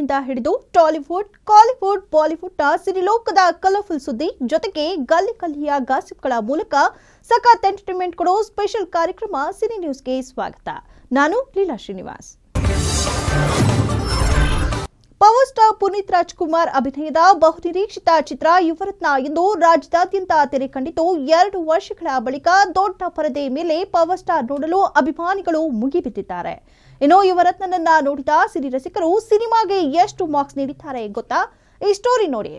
ಸಿನಿಮಾಗಳಿಂದ ಹಿಡಿದು ಟಾಲಿವುಡ್ ಕಾಲಿವುಡ್ ಬಾಲಿವುಡ್ನ ಸಿನಿಲೋಕದ ಕಲರ್ಫುಲ್ ಸುದ್ದಿ ಜೊತೆಗೆ ಗಲ್ಲಿ ಗಲ್ಲಿಯ ಗಾಸಿಪ್ಗಳ ಮೂಲಕ ಸಖತ್ ಎಂಟರ್ಟೈನ್ಮೆಂಟ್ ಕೊಡೋ ಸ್ಪೆಷಲ್ ಕಾರ್ಯಕ್ರಮ ಸಿನಿ ನ್ಯೂಸ್ಗೆ ಸ್ವಾಗತ ನಾನು ಲೀಲಾ ಶ್ರೀನಿವಾಸ್ ಪವರ್ ಸ್ಟಾರ್ ಪುನೀತ್ ರಾಜ್ಕುಮಾರ್ ಅಭಿನಯದ ಬಹುನಿರೀಕ್ಷಿತ ಚಿತ್ರ ಯುವರತ್ನ ಇಂದು ರಾಜ್ಯದಾದ್ಯಂತ ತೆರೆ ಕಂಡಿತು ಎರಡು ವರ್ಷಗಳ ಬಳಿಕ ದೊಡ್ಡ ಪರದೆ ಮೇಲೆ ಪವರ್ ಸ್ಟಾರ್ ನೋಡಲು ಅಭಿಮಾನಿಗಳು ಮುಗಿಬಿದ್ದಿದ್ದಾರೆ ಇನ್ನು ಯುವರತ್ನನನ್ನ ನೋಡಿದ ಸಿನಿ ರಸಿಕರು ಸಿನಿಮಾಗೆ ಎಷ್ಟು ಮಾರ್ಕ್ಸ್ ನೀಡಿದ್ದಾರೆ ಗೊತ್ತಾ ಈ ಸ್ಟೋರಿ ನೋಡಿ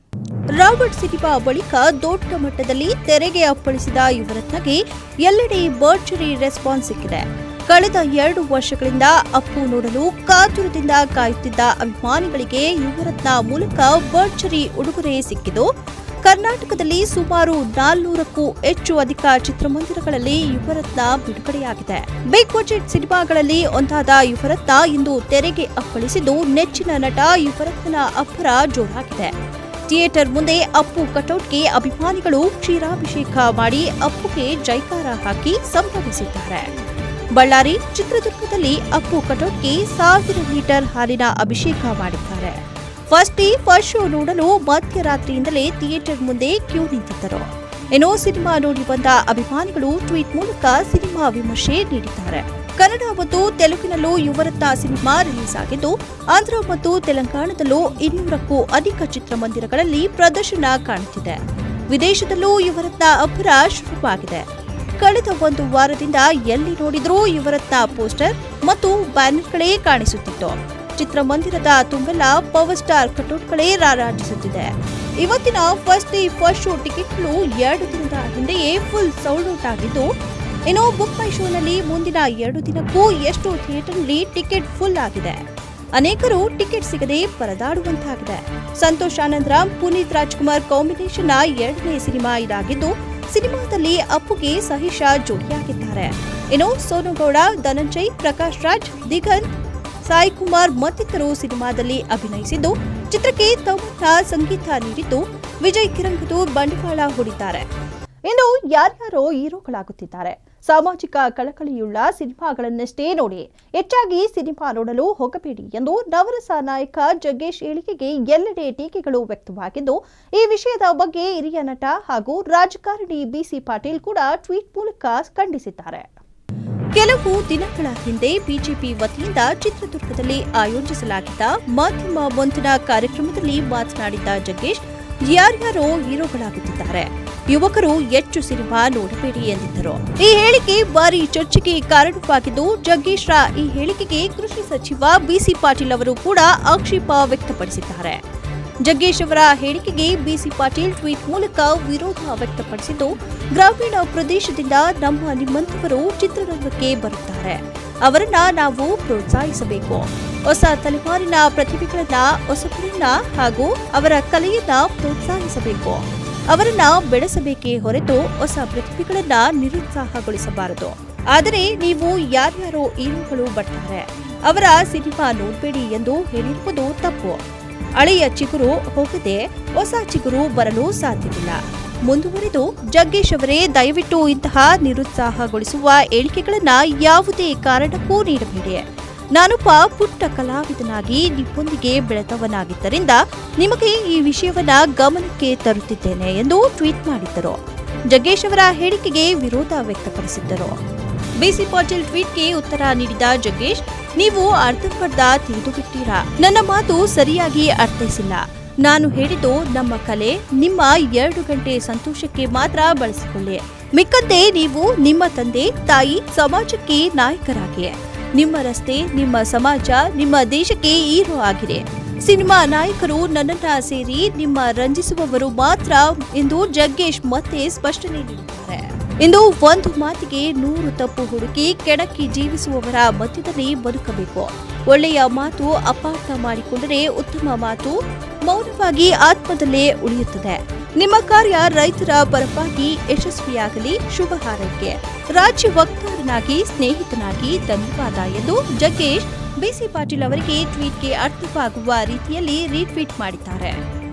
ರಾಬರ್ಟ್ ಸಿನಿಮಾ ಬಳಿಕ ದೊಡ್ಡ ಮಟ್ಟದಲ್ಲಿ ತೆರೆಗೆ ಅಪ್ಪಳಿಸಿದ ಯುವರತ್ನಗೆ ಎಲ್ಲೆಡೆ ಭರ್ಜರಿ ರೆಸ್ಪಾನ್ಸ್ ಸಿಕ್ಕಿದೆ ಕಳೆದ ಎರಡು ವರ್ಷಗಳಿಂದ ಅಪ್ಪು ನೋಡಲು ಕಾತುರದಿಂದ ಕಾಯುತ್ತಿದ್ದ ಅಭಿಮಾನಿಗಳಿಗೆ ಯುವರತ್ನ ಮೂಲಕ ಭರ್ಜರಿ ಉಡುಗೊರೆ ಸಿಕ್ಕಿದ್ದು ಕರ್ನಾಟಕದಲ್ಲಿ ಸುಮಾರು ನಾಲ್ನೂರಕ್ಕೂ ಹೆಚ್ಚು ಅಧಿಕ ಚಿತ್ರಮಂದಿರಗಳಲ್ಲಿ ಯುವರತ್ನ ಬಿಡುಗಡೆಯಾಗಿದೆ ಬಿಗ್ ಬಜೆಟ್ ಸಿನಿಮಾಗಳಲ್ಲಿ ಒಂದಾದ ಯುವರತ್ನ ಇಂದು ತೆರೆಗೆ ಅಪ್ಪಳಿಸಿದ್ದು ನೆಚ್ಚಿನ ನಟ ಯುವರತ್ನನ ಅಬ್ಬರ ಜೋರಾಗಿದೆ ಥಿಯೇಟರ್ ಮುಂದೆ ಅಪ್ಪು ಕಟೌಟ್ಗೆ ಅಭಿಮಾನಿಗಳು ಕ್ಷೀರಾಭಿಷೇಕ ಮಾಡಿ ಅಪ್ಪುಗೆ ಜೈಕಾರ ಹಾಕಿ ಸಂಭ್ರಮಿಸಿದ್ದಾರೆ ಬಳ್ಳಾರಿ ಚಿತ್ರದುರ್ಗದಲ್ಲಿ ಅಪ್ಪು ಕಟೌಟ್ಗೆ ಸಾವಿರ ಲೀಟರ್ ಹಾಲಿನ ಅಭಿಷೇಕ ಮಾಡಿದ್ದಾರೆ ಫಸ್ಟ್ ಡೇ ಫಸ್ಟ್ ಶೋ ನೋಡಲು ಮಧ್ಯರಾತ್ರಿಯಿಂದಲೇ ಥಿಯೇಟರ್ ಮುಂದೆ ಕ್ಯೂ ನಿಂತಿದ್ದರು ಏನೋ ಸಿನಿಮಾ ನೋಡಿ ಬಂದ ಅಭಿಮಾನಿಗಳು ಟ್ವೀಟ್ ಮೂಲಕ ಸಿನಿಮಾ ವಿಮರ್ಶೆ ನೀಡಿದ್ದಾರೆ ಕನ್ನಡ ಮತ್ತು ತೆಲುಗಿನಲ್ಲೂ ಯುವರತ್ನ ಸಿನಿಮಾ ರಿಲೀಸ್ ಆಗಿದ್ದು ಆಂಧ್ರ ಮತ್ತು ತೆಲಂಗಾಣದಲ್ಲೂ ಇನ್ನೂರಕ್ಕೂ ಅಧಿಕ ಚಿತ್ರಮಂದಿರಗಳಲ್ಲಿ ಪ್ರದರ್ಶನ ಕಾಣುತ್ತಿದೆ ವಿದೇಶದಲ್ಲೂ ಯುವರತ್ನ ಅಬ್ಬರ ಶುರುವಾಗಿದೆ ಕಳೆದ ಒಂದು ವಾರದಿಂದ ಎಲ್ಲಿ ನೋಡಿದ್ರೂ ಯುವರತ್ನ ಪೋಸ್ಟರ್ ಮತ್ತು ಬ್ಯಾನರ್ಗಳೇ ಕಾಣಿಸುತ್ತಿತ್ತು ಚಿತ್ರಮಂದಿರದ ತುಂಬೆಲ್ಲ ಪವರ್ ಸ್ಟಾರ್ ಕಟೌಟ್ಗಳೇ ರಾರಾಜಿಸುತ್ತಿದೆ ಇವತ್ತಿನ ಫಸ್ಟ್ ಡೇ ಫಸ್ಟ್ ಶೋ ಟಿಕೆಟ್ಗಳು ಎರಡು ದಿನದ ಹಿಂದೆಯೇ ಫುಲ್ ಸೋಲ್ಡ್ ಔಟ್ ಆಗಿದ್ದು ಇನ್ನು ಬುಕ್ ಮೈ ಶೋನಲ್ಲಿ ಮುಂದಿನ ಎರಡು ದಿನಕ್ಕೂ ಎಷ್ಟು ಥಿಯೇಟರ್ನಲ್ಲಿ ಟಿಕೆಟ್ ಫುಲ್ ಆಗಿದೆ ಅನೇಕರು ಟಿಕೆಟ್ ಸಿಗದೆ ಪರದಾಡುವಂತಾಗಿದೆ ಸಂತೋಷ್ ಆನಂದರಾಮ್ ಪುನೀತ್ ರಾಜ್ಕುಮಾರ್ ಕಾಂಬಿನೇಷನ್ನ ಎರಡನೇ ಸಿನಿಮಾ ಇದಾಗಿದ್ದು ಸಿನಿಮಾದಲ್ಲಿ ಅಪ್ಪುಗೆ ಸಹಿಷ ಜೋಡಿಯಾಗಿದ್ದಾರೆ ಇನ್ನು ಸೋನುಗೌಡ ಧನಂಜಯ್ ಪ್ರಕಾಶ್ ರಾಜ್ ದಿಗಂತ್ ಸಾಯಿ ಕುಮಾರ್ ಮತ್ತಿತರರು ಸಿನಿಮಾದಲ್ಲಿ ಅಭಿನಯಿಸಿದ್ದು ಚಿತ್ರಕ್ಕೆ ತಮ್ಮನ್ನ ಸಂಗೀತ ನೀಡಿದ್ದು ವಿಜಯ್ ಕಿರಂಗದೂರ್ ಬಂಡವಾಳ ಹೂಡಿದ್ದಾರೆ ಇನ್ನು ಯಾರ್ಯಾರೋ ಹೀರೋಗಳಾಗುತ್ತಿದ್ದಾರೆ ಸಾಮಾಜಿಕ ಕಳಕಳಿಯುಳ್ಳ ಸಿನಿಮಾಗಳನ್ನಷ್ಟೇ ನೋಡಿ ಹೆಚ್ಚಾಗಿ ಸಿನಿಮಾ ನೋಡಲು ಹೋಗಬೇಡಿ ಎಂದು ನವರಸ ನಾಯಕ ಜಗ್ಗೇಶ್ ಹೇಳಿಕೆಗೆ ಎಲ್ಲೆಡೆ ಟೀಕೆಗಳು ವ್ಯಕ್ತವಾಗಿದ್ದು ಈ ವಿಷಯದ ಬಗ್ಗೆ ಹಿರಿಯ ನಟ ಹಾಗೂ ರಾಜಕಾರಣಿ ಬಿಸಿ ಪಾಟೀಲ್ ಕೂಡ ಟ್ವೀಟ್ ಮೂಲಕ ಖಂಡಿಸಿದ್ದಾರೆ ಕೆಲವು ದಿನಗಳ ಹಿಂದೆ ಬಿಜೆಪಿ ವತಿಯಿಂದ ಚಿತ್ರದುರ್ಗದಲ್ಲಿ ಆಯೋಜಿಸಲಾಗಿದ್ದ ಮಾಧ್ಯಮ ಒಂದಿನ ಕಾರ್ಯಕ್ರಮದಲ್ಲಿ ಮಾತನಾಡಿದ್ದ ಜಗ್ಗೇಶ್ ಯಾರ್ಯಾರೋ ಹೀರೋಗಳಾಗುತ್ತಿದ್ದಾರೆ ಯುವಕರು ಹೆಚ್ಚು ಸಿನಿಮಾ ನೋಡಬೇಡಿ ಎಂದಿದ್ದರು ಈ ಹೇಳಿಕೆ ಭಾರಿ ಚರ್ಚೆಗೆ ಕಾರಣವಾಗಿದ್ದು ಜಗ್ಗೇಶ್ರ ಈ ಹೇಳಿಕೆಗೆ ಕೃಷಿ ಸಚಿವ ಬಿಸಿ ಪಾಟೀಲ್ ಅವರು ಕೂಡ ಆಕ್ಷೇಪ ವ್ಯಕ್ತಪಡಿಸಿದ್ದಾರೆ ಜಗ್ಗೇಶ್ ಅವರ ಹೇಳಿಕೆಗೆ ಬಿಸಿ ಪಾಟೀಲ್ ಟ್ವೀಟ್ ಮೂಲಕ ವಿರೋಧ ವ್ಯಕ್ತಪಡಿಸಿದ್ದು ಗ್ರಾಮೀಣ ಪ್ರದೇಶದಿಂದ ನಮ್ಮ ನಿಮ್ಮಂತವರು ಚಿತ್ರರಂಗಕ್ಕೆ ಬರುತ್ತಾರೆ ಅವರನ್ನ ನಾವು ಪ್ರೋತ್ಸಾಹಿಸಬೇಕು ಹೊಸ ತಲೆಮಾರಿನ ಪ್ರತಿಭೆಗಳನ್ನ ಹೊಸಬರನ್ನ ಹಾಗೂ ಅವರ ಕಲೆಯನ್ನ ಪ್ರೋತ್ಸಾಹಿಸಬೇಕು ಅವರನ್ನ ಬೆಳೆಸಬೇಕೇ ಹೊರತು ಹೊಸ ಪ್ರತಿಭೆಗಳನ್ನ ನಿರುತ್ಸಾಹಗೊಳಿಸಬಾರದು ಆದರೆ ನೀವು ಯಾರ್ಯಾರೋ ಹೀರೋಗಳು ಬರ್ತಾರೆ ಅವರ ಸಿನಿಮಾ ನೋಡಬೇಡಿ ಎಂದು ಹೇಳಿರುವುದು ತಪ್ಪು ಹಳೆಯ ಚಿಗುರು ಹೋಗದೆ ಹೊಸ ಚಿಗುರು ಬರಲು ಸಾಧ್ಯವಿಲ್ಲ ಮುಂದುವರೆದು ಜಗ್ಗೇಶ್ ಅವರೇ ದಯವಿಟ್ಟು ಇಂತಹ ನಿರುತ್ಸಾಹಗೊಳಿಸುವ ಹೇಳಿಕೆಗಳನ್ನ ಯಾವುದೇ ಕಾರಣಕ್ಕೂ ನೀಡಬೇಡಿ ನಾನೊಬ್ಬ ಪುಟ್ಟ ಕಲಾವಿದನಾಗಿ ನಿಮ್ಮೊಂದಿಗೆ ಬೆಳೆದವನಾಗಿದ್ದರಿಂದ ನಿಮಗೆ ಈ ವಿಷಯವನ್ನ ಗಮನಕ್ಕೆ ತರುತ್ತಿದ್ದೇನೆ ಎಂದು ಟ್ವೀಟ್ ಮಾಡಿದ್ದರು ಜಗ್ಗೇಶ್ ಅವರ ಹೇಳಿಕೆಗೆ ವಿರೋಧ ವ್ಯಕ್ತಪಡಿಸಿದ್ದರು ಬಿಸಿ ಪಾಟೀಲ್ ಟ್ವೀಟ್ಗೆ ಉತ್ತರ ನೀಡಿದ ಜಗ್ಗೇಶ್ ನೀವು ಅರ್ಧಂಬರ್ಧ ತಿಳಿದು ಬಿಟ್ಟಿರಾ ನನ್ನ ಮಾತು ಸರಿಯಾಗಿ ಅರ್ಥೈಸಿಲ್ಲ ನಾನು ಹೇಳಿದ್ದು ನಮ್ಮ ಕಲೆ ನಿಮ್ಮ ಎರಡು ಗಂಟೆ ಸಂತೋಷಕ್ಕೆ ಮಾತ್ರ ಬಳಸಿಕೊಳ್ಳಿ ಮಿಕ್ಕಂತೆ ನೀವು ನಿಮ್ಮ ತಂದೆ ತಾಯಿ ಸಮಾಜಕ್ಕೆ ನಾಯಕರಾಗಿ ನಿಮ್ಮ ರಸ್ತೆ ನಿಮ್ಮ ಸಮಾಜ ನಿಮ್ಮ ದೇಶಕ್ಕೆ ಹೀರೋ ಆಗಿದೆ ಸಿನಿಮಾ ನಾಯಕರು ನನ್ನನ್ನ ಸೇರಿ ನಿಮ್ಮ ರಂಜಿಸುವವರು ಮಾತ್ರ ಎಂದು ಜಗ್ಗೇಶ್ ಮತ್ತೆ ಸ್ಪಷ್ಟನೆ ನೀಡಿದ್ದಾರೆ ಇಂದು ಒಂದು ಮಾತಿಗೆ ನೂರು ತಪ್ಪು ಹುಡುಕಿ ಕೆಣಕಿ ಜೀವಿಸುವವರ ಮಧ್ಯದಲ್ಲಿ ಬದುಕಬೇಕು ಒಳ್ಳೆಯ ಮಾತು ಅಪಾರ್ಥ ಮಾಡಿಕೊಂಡರೆ ಉತ್ತಮ ಮಾತು ಮೌನವಾಗಿ ಆತ್ಮದಲ್ಲೇ ಉಳಿಯುತ್ತದೆ ನಿಮ್ಮ ಕಾರ್ಯ ರೈತರ ಪರವಾಗಿ ಯಶಸ್ವಿಯಾಗಲಿ ಶುಭ ಹಾರೈಕೆ ರಾಜ್ಯ ವಕ್ತಾರನಾಗಿ ಸ್ನೇಹಿತನಾಗಿ ಧನ್ಯವಾದ ಎಂದು ಜಗ್ಗೇಶ್ ಬಿಸಿ ಪಾಟೀಲ್ ಅವರಿಗೆ ಟ್ವೀಟ್ಗೆ ಅರ್ಥವಾಗುವ ರೀತಿಯಲ್ಲಿ ರೀಟ್ವೀಟ್ ಮಾಡಿದ್ದಾರೆ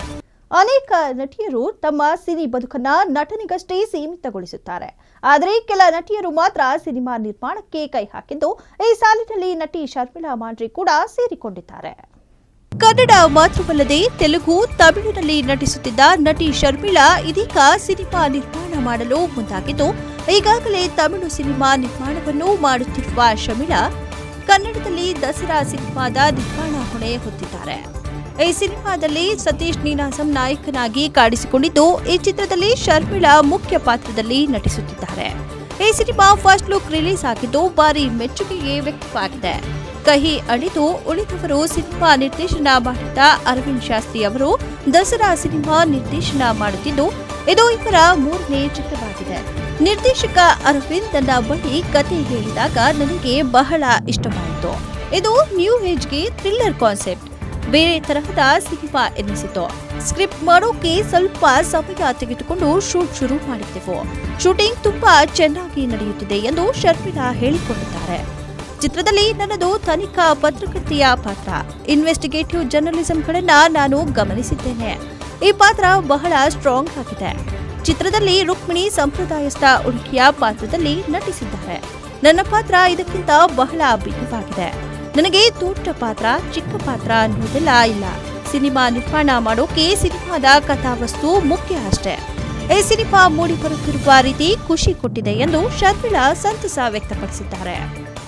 ಅನೇಕ ನಟಿಯರು ತಮ್ಮ ಸಿನಿ ಬದುಕನ್ನ ನಟನಿಗಷ್ಟೇ ಸೀಮಿತಗೊಳಿಸುತ್ತಾರೆ ಆದರೆ ಕೆಲ ನಟಿಯರು ಮಾತ್ರ ಸಿನಿಮಾ ನಿರ್ಮಾಣಕ್ಕೆ ಕೈ ಹಾಕಿದ್ದು ಈ ಸಾಲಿನಲ್ಲಿ ನಟಿ ಶರ್ಮಿಳಾ ಮಾಂಡ್ರಿ ಕೂಡ ಸೇರಿಕೊಂಡಿದ್ದಾರೆ ಕನ್ನಡ ಮಾತ್ರವಲ್ಲದೆ ತೆಲುಗು ತಮಿಳಿನಲ್ಲಿ ನಟಿಸುತ್ತಿದ್ದ ನಟಿ ಶರ್ಮಿಳಾ ಇದೀಗ ಸಿನಿಮಾ ನಿರ್ಮಾಣ ಮಾಡಲು ಮುಂದಾಗಿದ್ದು ಈಗಾಗಲೇ ತಮಿಳು ಸಿನಿಮಾ ನಿರ್ಮಾಣವನ್ನು ಮಾಡುತ್ತಿರುವ ಶರ್ಮಿಳಾ ಕನ್ನಡದಲ್ಲಿ ದಸರಾ ಸಿನಿಮಾದ ನಿರ್ಮಾಣ ಹೊಣೆ ಹೊತ್ತಿದ್ದಾರೆ ಈ ಸಿನಿಮಾದಲ್ಲಿ ಸತೀಶ್ ನೀನಾಸಂ ನಾಯಕನಾಗಿ ಕಾಣಿಸಿಕೊಂಡಿದ್ದು ಈ ಚಿತ್ರದಲ್ಲಿ ಶರ್ಮಿಳಾ ಮುಖ್ಯ ಪಾತ್ರದಲ್ಲಿ ನಟಿಸುತ್ತಿದ್ದಾರೆ ಈ ಸಿನಿಮಾ ಫಸ್ಟ್ ಲುಕ್ ರಿಲೀಸ್ ಆಗಿದ್ದು ಭಾರಿ ಮೆಚ್ಚುಗೆಗೆ ವ್ಯಕ್ತವಾಗಿದೆ ಕಹಿ ಅಳಿದು ಉಳಿದವರು ಸಿನಿಮಾ ನಿರ್ದೇಶನ ಮಾಡಿದ್ದ ಅರವಿಂದ್ ಶಾಸ್ತ್ರಿ ಅವರು ದಸರಾ ಸಿನಿಮಾ ನಿರ್ದೇಶನ ಮಾಡುತ್ತಿದ್ದು ಇದು ಇವರ ಮೂರನೇ ಚಿತ್ರವಾಗಿದೆ ನಿರ್ದೇಶಕ ಅರವಿಂದ್ ನನ್ನ ಬಳಿ ಕತೆ ಹೇಳಿದಾಗ ನನಗೆ ಬಹಳ ಇಷ್ಟವಾಯಿತು ಇದು ನ್ಯೂ ಏಜ್ಗೆ ಥ್ರಿಲ್ಲರ್ ಕಾನ್ಸೆಪ್ಟ್ ಬೇರೆ ತರಹದ ಸಿನಿಮಾ ಎನ್ನಿಸಿತು ಸ್ಕ್ರಿಪ್ಟ್ ಮಾಡೋಕೆ ಸ್ವಲ್ಪ ಸಮಯ ತೆಗೆದುಕೊಂಡು ಶೂಟ್ ಶುರು ಮಾಡಿದ್ದೆವು ಶೂಟಿಂಗ್ ತುಂಬಾ ಚೆನ್ನಾಗಿ ನಡೆಯುತ್ತಿದೆ ಎಂದು ಶರ್ಮಿಳಾ ಹೇಳಿಕೊಂಡಿದ್ದಾರೆ ಚಿತ್ರದಲ್ಲಿ ನನ್ನದು ತನಿಖಾ ಪತ್ರಕರ್ತೆಯ ಪಾತ್ರ ಇನ್ವೆಸ್ಟಿಗೇಟಿವ್ ಜರ್ನಲಿಸಂಗಳನ್ನ ನಾನು ಗಮನಿಸಿದ್ದೇನೆ ಈ ಪಾತ್ರ ಬಹಳ ಸ್ಟ್ರಾಂಗ್ ಆಗಿದೆ ಚಿತ್ರದಲ್ಲಿ ರುಕ್ಮಿಣಿ ಸಂಪ್ರದಾಯಸ್ಥ ಹುಡುಗಿಯ ಪಾತ್ರದಲ್ಲಿ ನಟಿಸಿದ್ದಾರೆ ನನ್ನ ಪಾತ್ರ ಇದಕ್ಕಿಂತ ಬಹಳ ಭಿನ್ನವಾಗಿದೆ ನನಗೆ ದೊಡ್ಡ ಪಾತ್ರ ಚಿಕ್ಕ ಪಾತ್ರ ಅನ್ನೋದೆಲ್ಲ ಇಲ್ಲ ಸಿನಿಮಾ ನಿರ್ಮಾಣ ಮಾಡೋಕೆ ಸಿನಿಮಾದ ಕಥಾವಸ್ತು ಮುಖ್ಯ ಅಷ್ಟೇ ಈ ಸಿನಿಮಾ ಮೂಡಿ ಬರುತ್ತಿರುವ ರೀತಿ ಖುಷಿ ಕೊಟ್ಟಿದೆ ಎಂದು ಶರ್ಮಿಳಾ ಸಂತಸ ವ್ಯಕ್ತಪಡಿಸಿದ್ದಾರೆ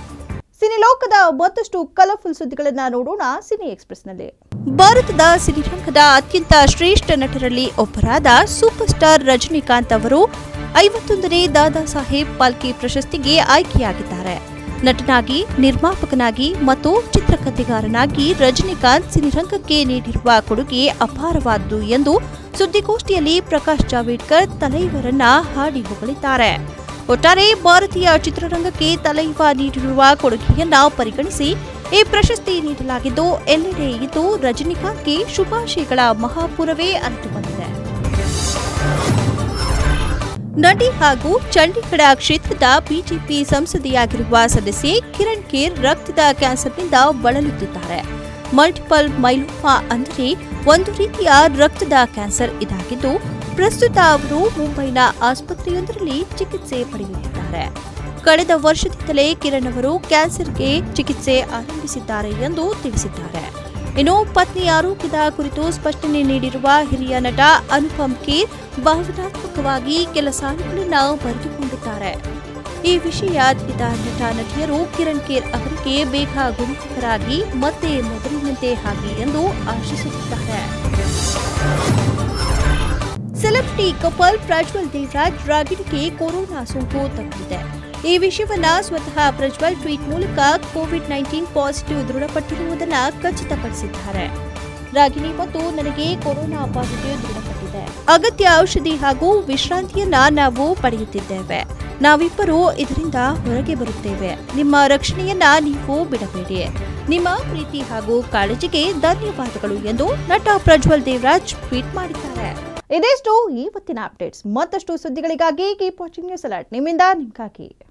ಸಿನಿಲೋಕದ ಮತ್ತಷ್ಟು ಕಲರ್ಫುಲ್ ಸುದ್ದಿಗಳನ್ನ ನೋಡೋಣ ಸಿನಿ ಎಕ್ಸ್ಪ್ರೆಸ್ನಲ್ಲಿ ಭಾರತದ ಸಿನಿರಂಗದ ಅತ್ಯಂತ ಶ್ರೇಷ್ಠ ನಟರಲ್ಲಿ ಒಬ್ಬರಾದ ಸೂಪರ್ ಸ್ಟಾರ್ ರಜನಿಕಾಂತ್ ಅವರು ಐವತ್ತೊಂದನೇ ದಾದಾ ಸಾಹೇಬ್ ಪಾಲ್ಕೆ ಪ್ರಶಸ್ತಿಗೆ ಆಯ್ಕೆಯಾಗಿದ್ದಾರೆ ನಟನಾಗಿ ನಿರ್ಮಾಪಕನಾಗಿ ಮತ್ತು ಚಿತ್ರಕಥೆಗಾರನಾಗಿ ರಜನಿಕಾಂತ್ ಸಿನಿರಂಗಕ್ಕೆ ನೀಡಿರುವ ಕೊಡುಗೆ ಅಪಾರವಾದುದು ಎಂದು ಸುದ್ದಿಗೋಷ್ಠಿಯಲ್ಲಿ ಪ್ರಕಾಶ್ ಜಾವಡೇಕರ್ ತಲೈವರನ್ನ ಹಾಡಿ ಹೊಗಳಿದ್ದಾರೆ ಒಟ್ಟಾರೆ ಭಾರತೀಯ ಚಿತ್ರರಂಗಕ್ಕೆ ತಲೈವ ನೀಡಿರುವ ಕೊಡುಗೆಯನ್ನ ಪರಿಗಣಿಸಿ ಈ ಪ್ರಶಸ್ತಿ ನೀಡಲಾಗಿದ್ದು ಎಲ್ಲೆಡೆ ಇದು ರಜನಿಕಾಂತ್ಗೆ ಶುಭಾಶಯಗಳ ಮಹಾಪುರವೇ ಅರಿತು ಬಂದಿದೆ ನಟಿ ಹಾಗೂ ಚಂಡೀಗಢ ಕ್ಷೇತ್ರದ ಬಿಜೆಪಿ ಸಂಸದೆಯಾಗಿರುವ ಸದಸ್ಯೆ ಕಿರಣ್ ಖೇರ್ ರಕ್ತದ ಕ್ಯಾನ್ಸರ್ನಿಂದ ಬಳಲುತ್ತಿದ್ದಾರೆ ಮಲ್ಟಿಪಲ್ ಮೈಲೋಮಾ ಅಂದರೆ ಒಂದು ರೀತಿಯ ರಕ್ತದ ಕ್ಯಾನ್ಸರ್ ಇದಾಗಿದ್ದು ಪ್ರಸ್ತುತ ಅವರು ಮುಂಬೈನ ಆಸ್ಪತ್ರೆಯೊಂದರಲ್ಲಿ ಚಿಕಿತ್ಸೆ ಪಡೆಯುತ್ತಿದ್ದಾರೆ ಕಳೆದ ವರ್ಷದಿಂದಲೇ ಕಿರಣ್ ಅವರು ಕ್ಯಾನ್ಸರ್ಗೆ ಚಿಕಿತ್ಸೆ ಆರಂಭಿಸಿದ್ದಾರೆ ಎಂದು ತಿಳಿಸಿದ್ದಾರೆ ಇನ್ನು ಪತ್ನಿ ಆರೋಗ್ಯದ ಕುರಿತು ಸ್ಪಷ್ಟನೆ ನೀಡಿರುವ ಹಿರಿಯ ನಟ ಅನುಪಮ್ ಖೇರ್ ಭಾವನಾತ್ಮಕವಾಗಿ ಕೆಲ ಸಾಲುಗಳನ್ನು ಬರೆದುಕೊಂಡಿದ್ದಾರೆ ಈ ವಿಷಯ ತಿಳಿದ ನಟ ನಟಿಯರು ಕಿರಣ್ ಖೇರ್ ಅವರಿಗೆ ಬೇಗ ಗುಣಮುಖರಾಗಿ ಮತ್ತೆ ಮೊದಲಿನಂತೆ ಹಾಗೆ ಎಂದು ಆಶಿಸುತ್ತಿದ್ದಾರೆ ಸೆಲೆಬ್ರಿಟಿ ಕಪಲ್ ಪ್ರಜ್ವಲ್ ದೇವರಾಜ್ ರಾಗಿಣಿಗೆ ಕೊರೋನಾ ಸೋಂಕು ತಗುಲಿದೆ ಈ ವಿಷಯವನ್ನ ಸ್ವತಃ ಪ್ರಜ್ವಲ್ ಟ್ವೀಟ್ ಮೂಲಕ ಕೋವಿಡ್ ನೈನ್ಟೀನ್ ಪಾಸಿಟಿವ್ ದೃಢಪಟ್ಟಿರುವುದನ್ನು ಖಚಿತಪಡಿಸಿದ್ದಾರೆ ರಾಗಿಣಿ ಮತ್ತು ನನಗೆ ಕೊರೋನಾ ಪಾಸಿಟಿವ್ ದೃಢಪಟ್ಟಿದೆ ಅಗತ್ಯ ಔಷಧಿ ಹಾಗೂ ವಿಶ್ರಾಂತಿಯನ್ನ ನಾವು ಪಡೆಯುತ್ತಿದ್ದೇವೆ ನಾವಿಬ್ಬರು ಇದರಿಂದ ಹೊರಗೆ ಬರುತ್ತೇವೆ ನಿಮ್ಮ ರಕ್ಷಣೆಯನ್ನ ನೀವು ಬಿಡಬೇಡಿ ನಿಮ್ಮ ಪ್ರೀತಿ ಹಾಗೂ ಕಾಳಜಿಗೆ ಧನ್ಯವಾದಗಳು ಎಂದು ನಟ ಪ್ರಜ್ವಲ್ ದೇವರಾಜ್ ಟ್ವೀಟ್ ಮಾಡಿದ್ದಾರೆ ಇದಿಷ್ಟು ಇವತ್ತಿನ ಅಪ್ಡೇಟ್ಸ್ ಮತ್ತಷ್ಟು ಸುದ್ದಿಗಳಿಗಾಗಿ ಕೀಪ್ ವಾಚಿಂಗ್ ನ್ಯೂಸ್ ಅಲರ್ಟ್ ನಿಮ್ಮಿಂದ ನಿಮ್ಗಾಗಿ